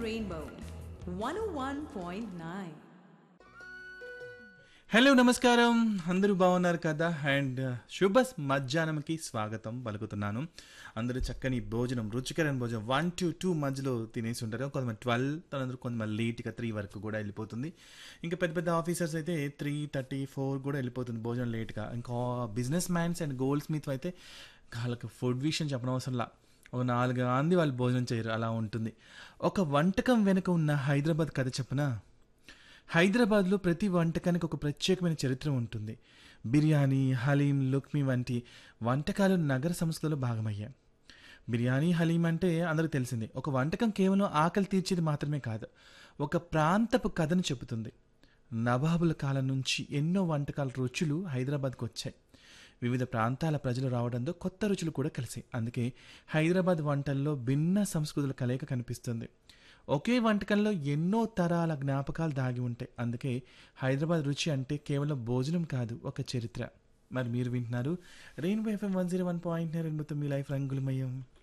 Rainbow 101.9. Hello నమస్కారం అందరూ బాగున్నారు కదా అండ్ శుభ మధ్యాహ్నంకి స్వాగతం పలుకుతున్నాను అందరూ చక్కని భోజనం రుచికరమైన భోజనం వన్ టు టూ మధ్యలో తినేసి ఉంటారు కొంతమంది ట్వెల్వ్ తనందరూ కొంతమంది లేట్గా త్రీ వరకు కూడా వెళ్ళిపోతుంది ఇంకా పెద్ద పెద్ద ఆఫీసర్స్ అయితే త్రీ థర్టీ ఫోర్ కూడా వెళ్ళిపోతుంది భోజనం లేట్గా ఇంకా business mans and goldsmith అయితే వాళ్ళకి ఫుడ్ విషయం చెప్పనవసరంలా ఒక నాలుగు మంది వాళ్ళు భోజనం చేయరు అలా ఉంటుంది ఒక వంటకం వెనుక ఉన్న హైదరాబాద్ కథ చెప్పనా హైదరాబాద్లో ప్రతి వంటకానికి ఒక ప్రత్యేకమైన చరిత్ర ఉంటుంది బిర్యానీ హలీం లుక్మి వంటి వంటకాలు నగర సంస్థలో భాగమయ్యాయి బిర్యానీ హలీం అంటే అందరికి తెలిసిందే ఒక వంటకం కేవలం ఆకలి తీర్చేది మాత్రమే కాదు ఒక ప్రాంతపు కథను చెబుతుంది నవాబుల కాలం నుంచి ఎన్నో వంటకాల రుచులు హైదరాబాద్కు వచ్చాయి వివిధ ప్రాంతాల ప్రజలు రావడంతో కొత్త రుచులు కూడా కలిసాయి అందుకే హైదరాబాద్ వంటల్లో భిన్న సంస్కృతుల కలయిక కనిపిస్తుంది ఒకే వంటకంలో ఎన్నో తరాల జ్ఞాపకాలు దాగి ఉంటాయి అందుకే హైదరాబాద్ రుచి అంటే కేవలం భోజనం కాదు ఒక చరిత్ర మరి మీరు వింటున్నారు rainbow FM one zero one point మీ లైఫ్ రంగులమయం